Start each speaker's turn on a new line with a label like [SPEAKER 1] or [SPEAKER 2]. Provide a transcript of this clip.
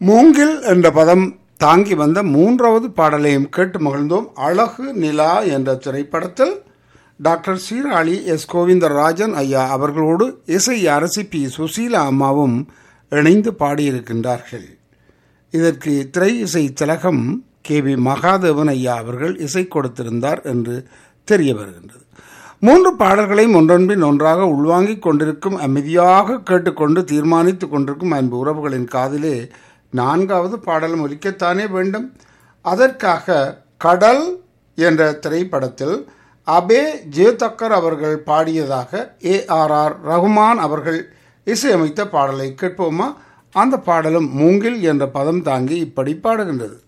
[SPEAKER 1] மூங்கில் என்ற பதம் தாங்கி வந்த மூன்றாவது பாடலையும் கேட்டு மகிழ்ந்தோம் அழகு நிலா என்ற திரைப்படத்தில் டாக்டர் சீராளி எஸ் கோவிந்தராஜன் ஐயா அவர்களோடு இசை அரசி பி சுசீலா அம்மாவும் இணைந்து பாடியிருக்கின்றார்கள் இதற்கு திரை இசை திலகம் கே வி மகாதேவன் ஐயா அவர்கள் இசை கொடுத்திருந்தார் என்று தெரிய வருகின்றது மூன்று பாடல்களையும் ஒன்றன்பின் ஒன்றாக உள்வாங்கிக் கொண்டிருக்கும் அமைதியாக கேட்டுக்கொண்டு தீர்மானித்துக் கொண்டிருக்கும் அன்பு உறவுகளின் காதிலே நான்காவது பாடலும் ஒலிக்கத்தானே வேண்டும் அதற்காக கடல் என்ற திரைப்படத்தில் அபே ஜேதக்கர் அவர்கள் பாடியதாக ஏ ஆர் ஆர் ரகுமான் அவர்கள் இசையமைத்த பாடலை கேட்போமா அந்த பாடலும் மூங்கில் என்ற பதம் தாங்கி இப்படி பாடுகின்றது